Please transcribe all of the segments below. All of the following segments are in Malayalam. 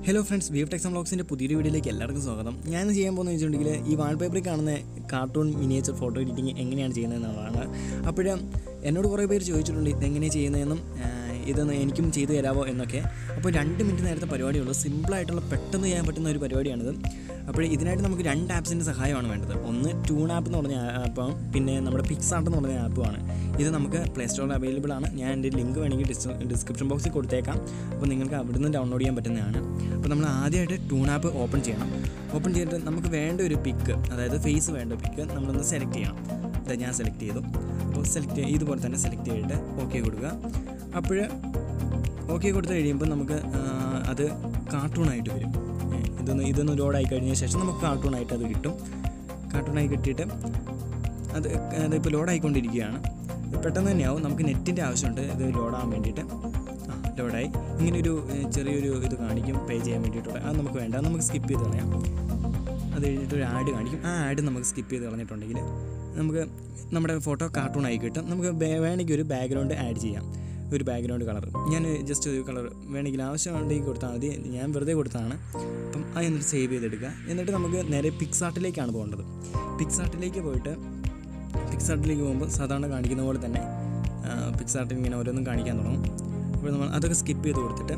ഹലോ ഫ്രണ്ട്സ് വി എഫ് ടെക്സം ബ്ലോഗ്സിൻ്റെ പുതിയൊരു വീഡിയോയിലേക്ക് എല്ലാവർക്കും സ്വാഗതം ഞാൻ ചെയ്യാൻ പോകുന്നത് വെച്ചിട്ടുണ്ടെങ്കിൽ ഈ വാൾപേപ്പറിൽ കാണുന്ന കാർട്ടൂൺ മിനിയേച്ചർ ഫോട്ടോ എഡിറ്റിംഗ് എങ്ങനെയാണ് ചെയ്യുന്നതെന്നുള്ളതാണ് അപ്പോൾ എന്നോട് കുറേ പേര് ചോദിച്ചിട്ടുണ്ട് ഇതെങ്ങനെയാണ് ചെയ്യുന്നതെന്നും ആ, ഇതൊന്ന് എനിക്കും ചെയ്തു തരാമോ എന്നൊക്കെ അപ്പോൾ രണ്ട് മിനിറ്റ് നേരത്തെ പരിപാടിയുള്ളൂ സിമ്പിളായിട്ടുള്ള പെട്ടെന്ന് ചെയ്യാൻ പറ്റുന്ന ഒരു പരിപാടിയാണിത് അപ്പോൾ ഇതിനായിട്ട് നമുക്ക് രണ്ട് ആപ്സിൻ്റെ സഹായമാണ് വേണ്ടത് ഒന്ന് ട്യൂൺ ആപ്പ് എന്ന് പറഞ്ഞ ആപ്പും പിന്നെ നമ്മുടെ പിക്സ് ആർട്ട് എന്ന് പറഞ്ഞ ആപ്പുമാണ് ഇത് നമുക്ക് പ്ലേ സ്റ്റോറിൽ അവൈലബിൾ ആണ് ഞാൻ എൻ്റെ ലിങ്ക് വേണമെങ്കിൽ ഡിസ് ഡിസ്ക്രിപ്ഷൻ ബോക്സിൽ കൊടുത്തേക്കാം അപ്പോൾ നിങ്ങൾക്ക് അവിടുന്ന് ഡൗൺലോഡ് ചെയ്യാൻ പറ്റുന്നതാണ് അപ്പോൾ നമ്മൾ ആദ്യമായിട്ട് ട്യൂൺ ആപ്പ് ഓപ്പൺ ചെയ്യണം ഓപ്പൺ ചെയ്തിട്ട് നമുക്ക് വേണ്ട ഒരു പിക്ക് അതായത് ഫേസ് വേണ്ട പിക്ക് നമ്മളൊന്ന് സെലക്ട് ചെയ്യണം ഇത് ഞാൻ സെലക്ട് ചെയ്തു അപ്പോൾ സെലക്ട് ഇതുപോലെ തന്നെ സെലക്ട് ചെയ്തിട്ട് ഓക്കെ കൊടുക്കുക അപ്പോൾ ഓക്കെ കൊടുത്തു കഴിയുമ്പോൾ നമുക്ക് ആ, അത് കാർട്ടൂണായിട്ട് വരും ഏ, ഇതൊന്ന് ഇതൊന്ന് ലോഡായി കഴിഞ്ഞ ശേഷം നമുക്ക് കാർട്ടൂണായിട്ട് അത് കിട്ടും കാർട്ടൂണായി കിട്ടിയിട്ട് അത് അതിപ്പോൾ ലോഡായിക്കൊണ്ടിരിക്കുകയാണ് പെട്ടെന്ന് തന്നെയാവും നമുക്ക് നെറ്റിൻ്റെ ആവശ്യമുണ്ട് ഇത് ലോഡാകാൻ വേണ്ടിയിട്ട് ആ ലോഡായി ഇങ്ങനൊരു ഏ, ചെറിയൊരു ഇത് കാണിക്കും പേ ചെയ്യാൻ വേണ്ടിയിട്ടുള്ള അത് നമുക്ക് വേണ്ട അത് നമുക്ക് സ്കിപ്പ് ചെയ്ത് കളയാം അത് കഴിഞ്ഞിട്ട് ഒരു ആഡ് കാണിക്കും ആ ആഡ് നമുക്ക് സ്കിപ്പ് ചെയ്ത് കളഞ്ഞിട്ടുണ്ടെങ്കിൽ നമുക്ക് നമ്മുടെ ഫോട്ടോ കാർട്ടൂൺ ആയി കിട്ടും നമുക്ക് വേ- വേണമെങ്കിൽ ഒരു ബാക്ക്ഗ്രൗണ്ട് ആഡ് ചെയ്യാം ഒരു ബാക്ക്ഗ്രൗണ്ട് കളർ ഞാൻ ജസ്റ്റ് ഒരു കളർ വേണമെങ്കിൽ ആവശ്യമുണ്ടെങ്കിൽ കൊടുത്താൽ മതി ഞാൻ വെറുതെ കൊടുത്തതാണ് അപ്പം അത് എന്നിട്ട് സേവ് ചെയ്തെടുക്കുക എന്നിട്ട് നമുക്ക് നേരെ പിക്സാർട്ടിലേക്കാണ് പോകേണ്ടത് പിക്സാർട്ടിലേക്ക് പോയിട്ട് പിക്സാർട്ടിലേക്ക് പോകുമ്പോൾ സാധാരണ കാണിക്കുന്ന പോലെ തന്നെ പിക്സാർട്ടിൽ ഇങ്ങനെ ഓരോന്നും കാണിക്കാൻ തുടങ്ങും അപ്പോൾ നമ്മൾ അതൊക്കെ സ്കിപ്പ് ചെയ്ത് കൊടുത്തിട്ട്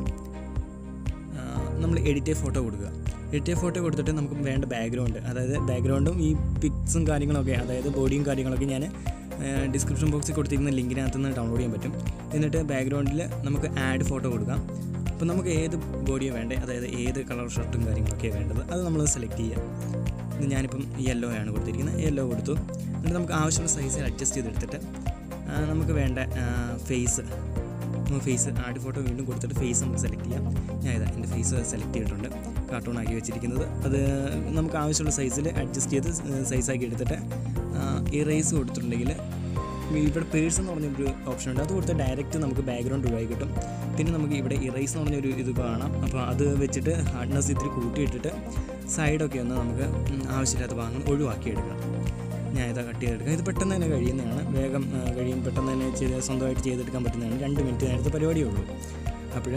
നമ്മൾ എഡിറ്റ് ഫോട്ടോ കൊടുക്കുക എഡിറ്റ് ഫോട്ടോ കൊടുത്തിട്ട് നമുക്ക് വേണ്ട ബാക്ക്ഗ്രൗണ്ട് അതായത് ബാക്ക്ഗ്രൗണ്ടും ഈ പിക്സും കാര്യങ്ങളൊക്കെ അതായത് ബോഡിയും കാര്യങ്ങളൊക്കെ ഞാൻ ഡിസ്ക്രിപ്ഷൻ ബോക്സിൽ കൊടുത്തിരിക്കുന്ന ലിങ്കിനകത്ത് നിന്ന് ഡൗൺലോഡ് ചെയ്യാൻ പറ്റും എന്നിട്ട് ബാക്ക്ഗ്രൗണ്ടിൽ നമുക്ക് ആഡ് ഫോട്ടോ കൊടുക്കാം അപ്പോൾ നമുക്ക് ഏത് ബോഡിയാണ് വേണ്ടത് അതായത് ഏത് കളർ ഷർട്ടും കാര്യങ്ങളൊക്കെ വേണ്ടത് അത് നമ്മൾ സെലക്ട് ചെയ്യുക ഇത് ഞാനിപ്പം യെല്ലോ ആണ് കൊടുത്തിരിക്കുന്നത് യെല്ലോ കൊടുത്തു എന്നിട്ട് നമുക്ക് ആവശ്യമുള്ള സൈസിൽ അഡ്ജസ്റ്റ് ചെയ്തെടുത്തിട്ട് ആ, നമുക്ക് വേണ്ട ഫേസ് ഫേസ് ആഡ് ഫോട്ടോ വീണ്ടും കൊടുത്തിട്ട് ഫേസ് നമുക്ക് സെലക്ട് ചെയ്യാം ഞാൻ ഇതാ എൻ്റെ ഫേസ് സെലക്ട് ചെയ്തിട്ടുണ്ട് കാർട്ടൂൺ ആക്കി വെച്ചിരിക്കുന്നത് അത് നമുക്ക് ആവശ്യമുള്ള സൈസിൽ അഡ്ജസ്റ്റ് ചെയ്ത് സൈസാക്കി എടുത്തിട്ട് ഇറേസ് കൊടുത്തിട്ടുണ്ടെങ്കിൽ ഇവിടെ പേഴ്സ് എന്ന് പറഞ്ഞൊരു ഓപ്ഷൻ ഉണ്ട് അത് കൊടുത്ത് ഡയറക്റ്റ് നമുക്ക് ബാക്ക്ഗ്രൗണ്ട് ഒഴിവായി കിട്ടും പിന്നെ നമുക്ക് ഇവിടെ ഇറേസ് എന്ന് പറഞ്ഞൊരു ഇത് കാണാം അപ്പോൾ അത് വെച്ചിട്ട് ഹാർഡ്നെസ് ഇത്തിരി കൂട്ടിയിട്ടിട്ട് സൈഡൊക്കെ ഒന്ന് നമുക്ക് ഉം, ആവശ്യമില്ലാത്ത ഭാഗങ്ങൾ ഒഴിവാക്കിയെടുക്കാം ഞാൻ ഇതാ കട്ട് ചെയ്തെടുക്കാം ഇത് പെട്ടെന്ന് തന്നെ കഴിയുന്നതാണ് വേഗം ആ, കഴിയും പെട്ടെന്ന് തന്നെ ചെയ്ത് സ്വന്തമായിട്ട് ചെയ്തെടുക്കാൻ പറ്റുന്നതാണ് രണ്ട് മിനിറ്റ് നേരത്തെ പരിപാടിയേ ഉള്ളൂ അപ്പോൾ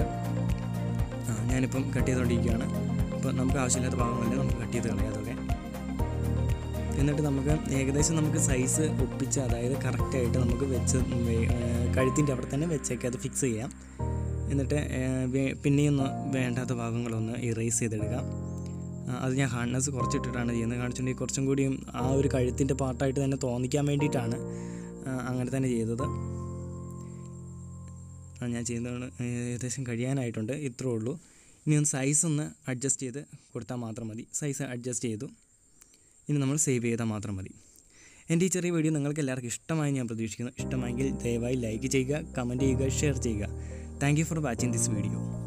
ആ ഞാനിപ്പം കട്ട് ചെയ്തുകൊണ്ടിരിക്കുകയാണ് അപ്പോൾ നമുക്ക് ആവശ്യമില്ലാത്ത ഭാഗങ്ങളെല്ലാം നമുക്ക് കട്ട് ചെയ്ത് കളയാം അതൊക്കെ എന്നിട്ട് നമുക്ക് ഏകദേശം നമുക്ക് സൈസ് ഒപ്പിച്ച് അതായത് കറക്റ്റായിട്ട് നമുക്ക് വെച്ച് വേ- ആ, കഴുത്തിൻ്റെ അവിടെ തന്നെ വെച്ചേക്ക് അത് ഫിക്സ് ചെയ്യാം എന്നിട്ട് ആ, വേ- പിന്നെയൊന്ന് വേണ്ടാത്ത ഭാഗങ്ങളൊന്ന് ഇറേസ് ചെയ്തെടുക്കാം ആ, അത് ഞാൻ ഹാർഡ്നെസ് കുറച്ചിട്ടിട്ടാണ് ചെയ്യുന്നത് കാണിച്ചിട്ടുണ്ടെങ്കിൽ കുറച്ചും കൂടിയും ആ ഒരു കഴുത്തിൻ്റെ പാർട്ടായിട്ട് തന്നെ തോന്നിക്കാൻ വേണ്ടിയിട്ടാണ് ആ, അങ്ങനെ തന്നെ ചെയ്തത് ആ, ഞാൻ ചെയ്യുന്നതാണ് ഏകദേശം കഴിയാനായിട്ടുണ്ട് ഇത്രേ ഉള്ളൂ ഇനി ഒന്ന് സൈസ് ഒന്ന് അഡ്ജസ്റ്റ് ചെയ്ത് കൊടുത്താൽ മാത്രം മതി സൈസ് അഡ്ജസ്റ്റ് ചെയ്തു ഇനി നമ്മൾ സേവ് ചെയ്താൽ മാത്രം മതി എൻ്റെ ഈ ചെറിയ വീഡിയോ നിങ്ങൾക്ക് എല്ലാവർക്കും ഇഷ്ടമായി ഞാൻ പ്രതീക്ഷിക്കുന്നു ഇഷ്ടമായെങ്കിൽ ദയവായി ലൈക്ക് ചെയ്യുക കമൻറ്റ് ചെയ്യുക ഷെയർ ചെയ്യുക thank you for watching this video